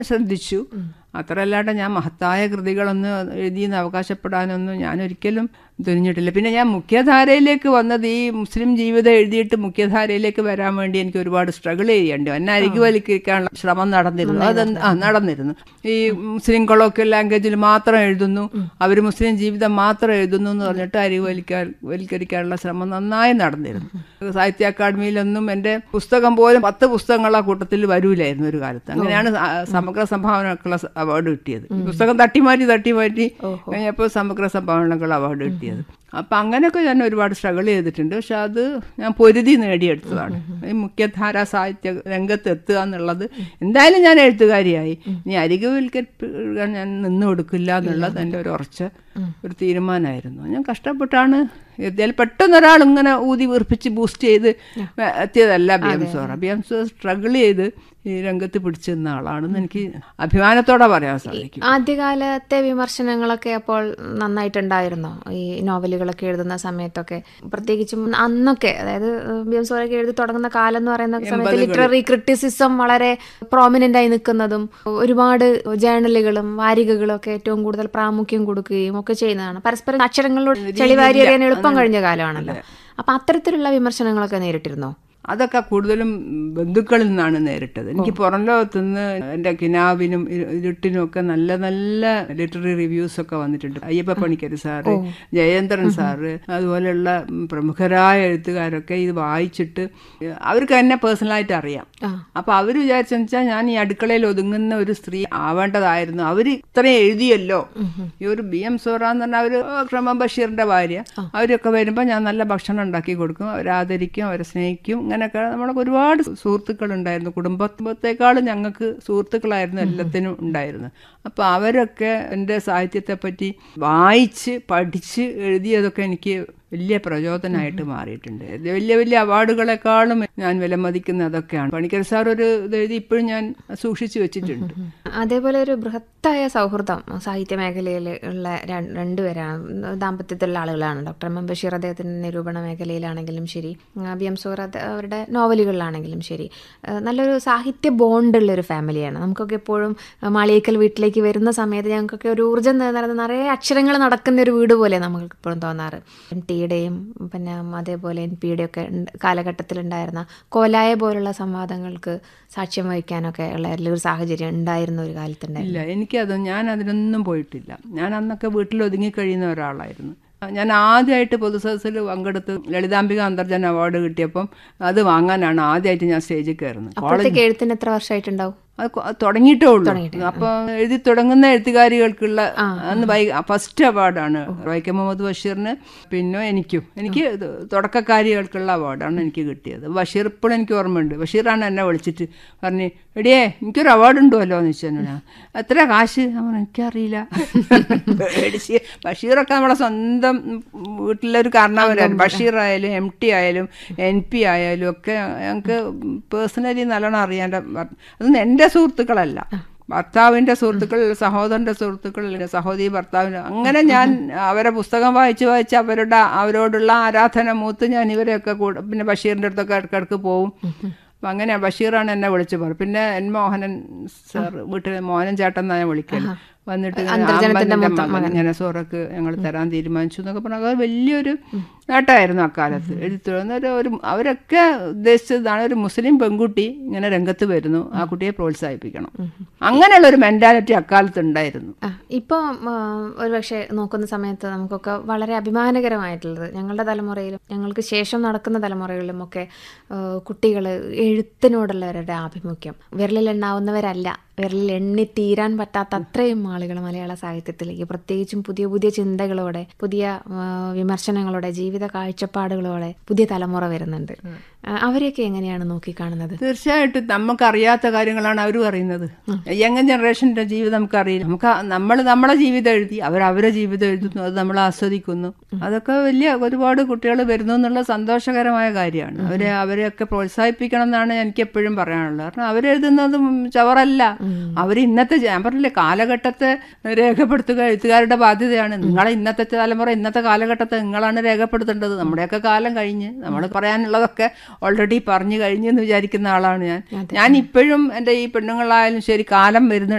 ശ്രദ്ധിച്ചു അത്രയല്ലാണ്ട് ഞാൻ മഹത്തായ കൃതികളൊന്നും എഴുതിയെന്ന് അവകാശപ്പെടാനൊന്നും ഞാൻ ഒരിക്കലും തുനിഞ്ഞിട്ടില്ല പിന്നെ ഞാൻ മുഖ്യധാരയിലേക്ക് വന്നത് ഈ മുസ്ലിം ജീവിതം എഴുതിയിട്ട് മുഖ്യധാരയിലേക്ക് വരാൻ വേണ്ടി എനിക്ക് ഒരുപാട് സ്ട്രഗിൾ ചെയ്യേണ്ടി വന്നു. എന്നെ അരികുവലിക്കാനുള്ള ശ്രമം നടന്നിരുന്നു അത് ആ നടന്നിരുന്നു ഈ മുസ്ലിം കൊളോക്കിയൽ ലാംഗ്വേജിൽ മാത്രം എഴുതുന്നു അവർ മുസ്ലിം ജീവിതം മാത്രം എഴുതുന്നു എന്ന് പറഞ്ഞിട്ട് അരികുവലിക്കാൻ വൽക്കരിക്കാനുള്ള ശ്രമം നന്നായി നടന്നിരുന്നു സാഹിത്യ അക്കാദമിയിലൊന്നും എൻ്റെ പുസ്തകം പോലും പത്ത് പുസ്തകങ്ങൾ ആ കൂട്ടത്തിൽ വരൂലായിരുന്നു ഒരു കാലത്ത് അങ്ങനെയാണ് സ- സമഗ്ര സംഭാവനക്കുള്ള അവാർഡ് കിട്ടിയത് ഈ പുസ്തകം തട്ടിമാറ്റി തട്ടിമാറ്റി കഴിഞ്ഞപ്പോൾ സമഗ്ര സംഭാവനക്കുള്ള അവാർഡ് കിട്ടിയത് അപ്പം അങ്ങനെയൊക്കെ ഞാൻ ഒരുപാട് സ്ട്രഗിൾ ചെയ്തിട്ടുണ്ട് പക്ഷെ അത് ഞാൻ പൊരുതി നേടിയെടുത്തതാണ് ഈ മുഖ്യധാര സാഹിത്യ രംഗത്ത് എത്തുക എന്നുള്ളത് എന്തായാലും ഞാൻ എഴുത്തുകാരിയായി ഇനി അരികുവൽക്കരിക്കാൻ ഞാൻ നിന്ന് കൊടുക്കില്ല എന്നുള്ളത് എൻ്റെ ഒരു ഉറച്ച ഒരു തീരുമാനമായിരുന്നു ഞാൻ കഷ്ടപ്പെട്ടാണ് എത്തിയാൽ പെട്ടെന്ന് ഒരാൾ ഇങ്ങനെ ഊതി വീർപ്പിച്ച് ബൂസ്റ്റ് ചെയ്ത് എത്തിയതല്ല ബിയംസോറ ബിയംസോർ സ്ട്രഗിൾ ചെയ്ത് ഈ രംഗത്ത് പിടിച്ചു നിന്ന ആളാണെന്ന് എനിക്ക് അഭിമാനത്തോടെ പറയാൻ സാധിക്കും ആദ്യകാലത്തെ വിമർശനങ്ങളൊക്കെ അപ്പോൾ നന്നായിട്ടുണ്ടായിരുന്നോ ഈ നോവലുകളൊക്കെ എഴുതുന്ന സമയത്തൊക്കെ പ്രത്യേകിച്ചും അന്നൊക്കെ അതായത് ബിംസോറൊക്കെ എഴുതി തുടങ്ങുന്ന കാലം എന്ന് പറയുന്ന സമയത്ത് ലിറ്റററി ക്രിറ്റിസിസം വളരെ പ്രോമിനന്റ് ആയി നിൽക്കുന്നതും ഒരുപാട് ജേർണലുകളും വാരികകളും ഒക്കെ ഏറ്റവും കൂടുതൽ പ്രാമുഖ്യം കൊടുക്കുകയും ഒക്കെ ചെയ്യുന്നതാണ് പരസ്പരം അക്ഷരങ്ങളോട് ചെളിവാരി അറിയാൻ എളുപ്പം കഴിഞ്ഞ കാലമാണല്ലോ അപ്പൊ അത്തരത്തിലുള്ള വിമർശനങ്ങളൊക്കെ നേരിട്ടിരുന്നോ അതൊക്കെ കൂടുതലും ബന്ധുക്കളിൽ നിന്നാണ് നേരിട്ടത് എനിക്ക് പുറം ലോകത്തുനിന്ന് എൻ്റെ കിനാവിനും ഇരു- ഇരുട്ടിനും ഒക്കെ നല്ല നല്ല ലിറ്റററി റിവ്യൂസ് ഒക്കെ വന്നിട്ടുണ്ട് അയ്യപ്പ പണിക്കർ സാറ് ജയേന്ദ്രൻ സാറ് അതുപോലെയുള്ള ഉം, പ്രമുഖരായ എഴുത്തുകാരൊക്കെ ഇത് വായിച്ചിട്ട് അവർക്ക് എന്നെ പേഴ്സണലായിട്ട് അറിയാം അപ്പൊ അവർ വിചാരിച്ചെന്ന് വെച്ചാൽ ഞാൻ ഈ അടുക്കളയിൽ ഒതുങ്ങുന്ന ഒരു സ്ത്രീ ആവേണ്ടതായിരുന്നു അവർ ഇത്രയും എഴുതിയല്ലോ ഈ ഒരു ബി എം സോറ എന്ന് പറഞ്ഞാൽ അവർ ക്രമ ബഷീറിന്റെ ഭാര്യ അവരൊക്കെ വരുമ്പോൾ ഞാൻ നല്ല ഭക്ഷണം ഉണ്ടാക്കി കൊടുക്കും അവരെ ആദരിക്കും അവരെ സ്നേഹിക്കും ഇങ്ങനെയൊക്കെ നമ്മളൊക്കെ ഒരുപാട് സുഹൃത്തുക്കൾ ഉണ്ടായിരുന്നു കുടുംബത്തെക്കാളും ഞങ്ങൾക്ക് സുഹൃത്തുക്കളായിരുന്നു എല്ലാത്തിനും ഉണ്ടായിരുന്നത് അപ്പോൾ അവരൊക്കെ എൻ്റെ സാഹിത്യത്തെ പറ്റി വായിച്ച് പഠിച്ച് എഴുതിയതൊക്കെ എനിക്ക് വലിയ പ്രചോദനമായിട്ട് മാറിയിട്ടുണ്ട് ഇത് വലിയ വലിയ അവാർഡുകളെക്കാളും ഞാൻ വിലമതിക്കുന്ന അതൊക്കെയാണ് പണിക്കർ സാർ ഒരു ഇത് എഴുതി ഇപ്പോഴും ഞാൻ സൂക്ഷിച്ചു വെച്ചിട്ടുണ്ട് അതേപോലെ ഒരു ബൃഹത്തായ സൗഹൃദം സാഹിത്യ മേഖലയിൽ ഉള്ള ര- രണ്ടുപേരാണ് ദാമ്പത്യത്തിലുള്ള ആളുകളാണ് ഡോക്ടർ എം എം ബഷീർ അദ്ദേഹത്തിൻ്റെ നിരൂപണ മേഖലയിലാണെങ്കിലും ശരി ആ, ബി എം സൂർ അത് അവരുടെ നോവലുകളിലാണെങ്കിലും ശരി ആ, നല്ലൊരു സാഹിത്യ ബോണ്ടുള്ള ഒരു ഫാമിലിയാണ് നമുക്കൊക്കെ എപ്പോഴും ആ, മാളിയേക്കൽ വീട്ടിലേക്ക് വരുന്ന സമയത്ത് ഞങ്ങൾക്കൊക്കെ ഒരു ഊർജ്ജം നിറഞ്ഞ നിറയെ അക്ഷരങ്ങൾ നടക്കുന്ന ഒരു വീട് പോലെ നമുക്ക് എപ്പോഴും തോന്നാറ് എൻ ടിയുടെയും പിന്നെ അതേപോലെ എൻ പിയുടെ ഒക്കെ കാലഘട്ടത്തിലുണ്ടായിരുന്ന കോലായ പോലുള്ള സംവാദങ്ങൾക്ക് സാക്ഷ്യം വഹിക്കാനൊക്കെ ഉള്ള ഒരു സാഹചര്യം ഉണ്ടായിരുന്ന ഒരു കാലത്തുണ്ടായിരുന്നു ഇല്ല എനിക്കത് ഞാൻ അതിനൊന്നും പോയിട്ടില്ല ഞാൻ അന്നൊക്കെ വീട്ടിൽ ഒതുങ്ങി കഴിയുന്ന ഒരാളായിരുന്നു ഞാൻ ആദ്യമായിട്ട് പൊതുസദസ്സിൽ പങ്കെടുത്ത് ലളിതാംബിക അന്തർജന അവാർഡ് കിട്ടിയപ്പം അത് വാങ്ങാനാണ് ആദ്യമായിട്ട് ഞാൻ സ്റ്റേജിൽ കയറുന്നത് അപ്പോഴത്തേക്ക് എഴുത്തിന് എത്ര വർഷമായിട്ടുണ്ടാവും അത് കൊ- തുടങ്ങിയിട്ടേ ഉള്ളൂ അപ്പൊ എഴുതി തുടങ്ങുന്ന എഴുത്തുകാരികൾക്കുള്ള അന്ന് വൈ ഫസ്റ്റ് അവാർഡാണ് വൈക്കം മുഹമ്മദ് ബഷീറിന് പിന്നെ എനിക്കും എനിക്ക് ഇത് തുടക്കക്കാരികൾക്കുള്ള അവാർഡാണ് എനിക്ക് കിട്ടിയത് ബഷീർ ഇപ്പോഴും എനിക്ക് ഓർമ്മയുണ്ട് ബഷീറാണ് എന്നെ വിളിച്ചിട്ട് പറഞ്ഞു എടിയേ എനിക്കൊരു അവാർഡ് ഉണ്ടല്ലോ എന്ന് വെച്ചു എന്നോട് ഞാൻ. എത്ര കാശ് ഞാൻ പറഞ്ഞു, എനിക്കറിയില്ല മേടിച്ച് ബഷീറൊക്കെ നമ്മളെ സ്വന്തം വീട്ടിലൊരു കാരണവരാണ് ബഷീർ ആയാലും എം ടി ആയാലും എൻ പി ആയാലും ഒക്കെ ഞങ്ങൾക്ക് പേഴ്സണലി നല്ലോണം അറിയാൻ അതൊന്നും എൻ്റെ സുഹൃത്തുക്കളല്ല ഭർത്താവിൻ്റെ സുഹൃത്തുക്കൾ സഹോദരൻ്റെ സുഹൃത്തുക്കൾ സഹോദരി ഭർത്താവിന് അങ്ങനെ ഞാൻ അവരെ പുസ്തകം വായിച്ച് വായിച്ച് അവരുടെ അവരോടുള്ള ആരാധന മൂത്ത് ഞാൻ ഇവരെയൊക്കെ കൂടെ പിന്നെ ബഷീറിൻ്റെ അടുത്തൊക്കെ ഇടയ്ക്കിടയ്ക്ക് പോവും അപ്പം അങ്ങനെ ബഷീറാണ് എന്നെ വിളിച്ചു പറഞ്ഞത് പിന്നെ എൻ മോഹനൻ സാർ വീട്ടിൽ മോഹനൻ ചേട്ടൻ എന്നാണ് ഞാൻ വിളിക്കല് വന്നിട്ട് ഇങ്ങനെ അന്തർജനത്തിന്റെ അമ്പലത്തിന്റെ മകൻ ഇങ്ങനെ സോറക്ക് ഞങ്ങൾ തരാൻ തീരുമാനിച്ചു എന്നൊക്കെ പറഞ്ഞാൽ അത് വലിയൊരു നേട്ടമായിരുന്നു അക്കാലത്ത് എഴുത്തു ഒരു ഒരു അവരൊക്കെ ഉദ്ദേശിച്ചതാണ് ഒരു മുസ്ലിം പെൺകുട്ടി ഇങ്ങനെ രംഗത്ത് വരുന്നു ആ കുട്ടിയെ പ്രോത്സാഹിപ്പിക്കണം അങ്ങനെയുള്ള ഒരു മെന്റാലിറ്റി അക്കാലത്ത് ഉണ്ടായിരുന്നു ആ, ഇപ്പോൾ ഒരു പക്ഷേ നോക്കുന്ന സമയത്ത് നമുക്കൊക്കെ വളരെ അഭിമാനകരമായിട്ടുള്ളത് ഞങ്ങളുടെ തലമുറയിലും ഞങ്ങൾക്ക് ശേഷം നടക്കുന്ന തലമുറകളിലും ഒക്കെ കുട്ടികൾ എഴുത്തിനോടുള്ളവരുടെ ആഭിമുഖ്യം വിരലിൽ എണ്ണാവുന്നവരല്ല വിരലിൽ എണ്ണി തീരാൻ പറ്റാത്ത അത്രയും ആളുകൾ മലയാള സാഹിത്യത്തിലേക്ക് പ്രത്യേകിച്ചും പുതിയ പുതിയ ചിന്തകളോടെ പുതിയ ആ, വിമർശനങ്ങളോടെ ജീവിത കാഴ്ചപ്പാടുകളോടെ പുതിയ തലമുറ വരുന്നുണ്ട് ആ, അവരെയൊക്കെ എങ്ങനെയാണ് നോക്കിക്കാണുന്നത് തീർച്ചയായിട്ടും നമുക്കറിയാത്ത കാര്യങ്ങളാണ് അവരും അറിയുന്നത് യങ് ജനറേഷൻ്റെ ജീവിതം നമുക്കറിയില്ല നമുക്ക് നമ്മൾ നമ്മളെ ജീവിതം എഴുതി അവർ അവരെ ജീവിതം എഴുതുന്നു അത് നമ്മൾ ആസ്വദിക്കുന്നു അതൊക്കെ വലിയ ഒരുപാട് കുട്ടികൾ വരുന്നു എന്നുള്ള സന്തോഷകരമായ കാര്യമാണ് അവരെ അവരെയൊക്കെ പ്രോത്സാഹിപ്പിക്കണം എന്നാണ് എനിക്ക് എപ്പോഴും പറയാനുള്ളത് കാരണം അവരെഴുതുന്നതും ചവറല്ല അവർ ഇന്നത്തെ ജ- ഞാൻ പറഞ്ഞില്ലേ കാലഘട്ടത്തെ രേഖപ്പെടുത്തുക എഴുത്തുകാരുടെ ബാധ്യതയാണ് നിങ്ങളെ ഇന്നത്തെ തലമുറ ഇന്നത്തെ കാലഘട്ടത്തെ നിങ്ങളാണ് രേഖപ്പെടുത്തേണ്ടത് നമ്മുടെയൊക്കെ കാലം കഴിഞ്ഞ് നമ്മൾ പറയാനുള്ളതൊക്കെ ഓൾറെഡി പറഞ്ഞു കഴിഞ്ഞു എന്ന് വിചാരിക്കുന്ന ആളാണ് ഞാൻ ഞാൻ ഇപ്പോഴും എൻ്റെ ഈ പെണ്ണുങ്ങളായാലും ശരി കാലം വരുന്ന